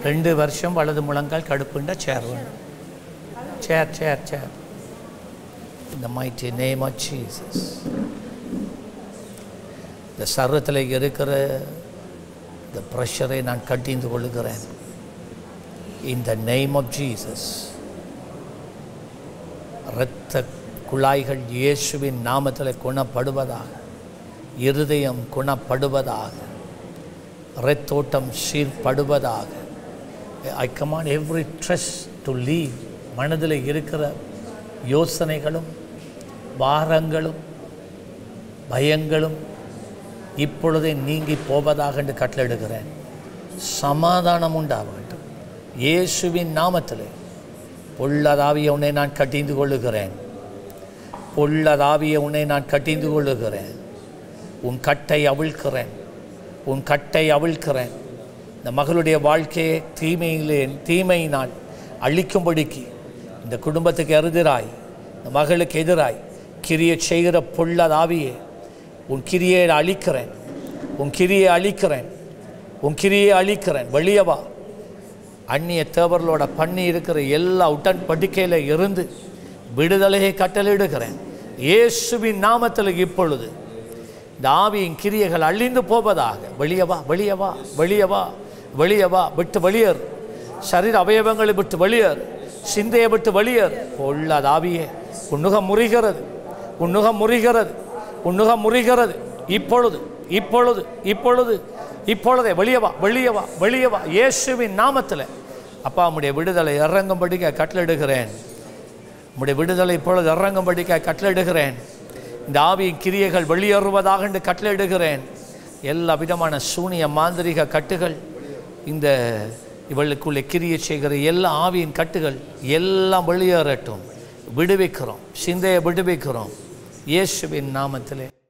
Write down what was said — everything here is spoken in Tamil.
ரெண்டு வருஷம் வலது முழங்கால் கடுப்புண்ட சேர் வேணும் சேர் சேர் சேர் இந்த mighty name of Jesus இந்த சர்வத்தில் இருக்கிற இந்த ப்ரெஷரை நான் கட்டிந்து கொள்ளுகிறேன் இந்த நேம் ஆஃப் ஜீசஸ் இரத்த குழாய்கள் இயேசுவின் நாமத்தில் குணப்படுவதாக இருதயம் குணப்படுவதாக இரத்தோட்டம் சீர்படுவதாக I command every stress to leave மனதில் இருக்கிற யோசனைகளும் பாரங்களும் பயங்களும் இப்பொழுதே நீங்கி போவதாக என்று கட்டளையிடுகிறேன் சமாதானம் உண்டாக வேண்டும் இயேசுவின் நாமத்திலே பொல்லதாவிய உன்னை நான் கட்டிந்து கொள்ளுகிறேன் பொல்லதாவிய உன்னை நான் கட்டிந்து கொள்ளுகிறேன் உன் கட்டை அவிழ்க்கிறேன் உன் கட்டை அவிழ்க்கிறேன் இந்த மகளுடைய வாழ்க்கையை தீமையிலே தீமையினால் அழிக்கும்படிக்கு இந்த குடும்பத்துக்கு எதிராய் இந்த மகளுக்கு எதிராய் கிரியை செய்கிற பொல்லதாவியே உன் கிரியை அழிக்கிறேன் உன் கிரியை அழிக்கிறேன் உன் கிரியை அழிக்கிறேன் வெளியே வா அந்நிய தேவர்களோட பண்ணி இருக்கிற எல்லா உடன்படிக்கையில் இருந்து விடுதலையை கட்டளையிடுகிறேன் இயேசுவின் நாமத்தில் இப்பொழுது இந்த ஆவியின் கிரியைகள் அழிந்து போவதாக வெளியே வா வெளியே வா வெளியே வா வெளியே வா விட்டு வெளியேறு சரீர அவயவங்களை விட்டு வெளியேறு சிந்தையை விட்டு வெளியேறு பொல்லாத ஆவியே உன்னுகம் முறிகிறது உன்னுகம் முறிகிறது உன்னுகம் முறிகிறது இப்பொழுது இப்பொழுது இப்பொழுது இப்பொழுதே வெளியே வா வெளியே வா வெளியே வா இயேசுவின் நாமத்தில் அப்பா உம்முடைய விடுதலை இறங்கும்படிக்க கட்டளிடுகிறேன் உம்முடைய விடுதலை இப்பொழுது இறங்கும்படிக்க கட்டளிடுகிறேன் இந்த ஆவியின் கிரியைகள் வெளியேறுவதாக என்று கட்டளையிடுகிறேன் எல்லா விதமான சூனிய மாந்திரிக கட்டுகள் இந்த இவளுக்குள்ளே கிரியை செய்கிற எல்லா ஆவியின் கட்டுகள் எல்லாம் வெளியேறட்டும் விடுவிக்கிறோம் சிந்தையை விடுவிக்கிறோம் இயேசுவின் நாமத்திலே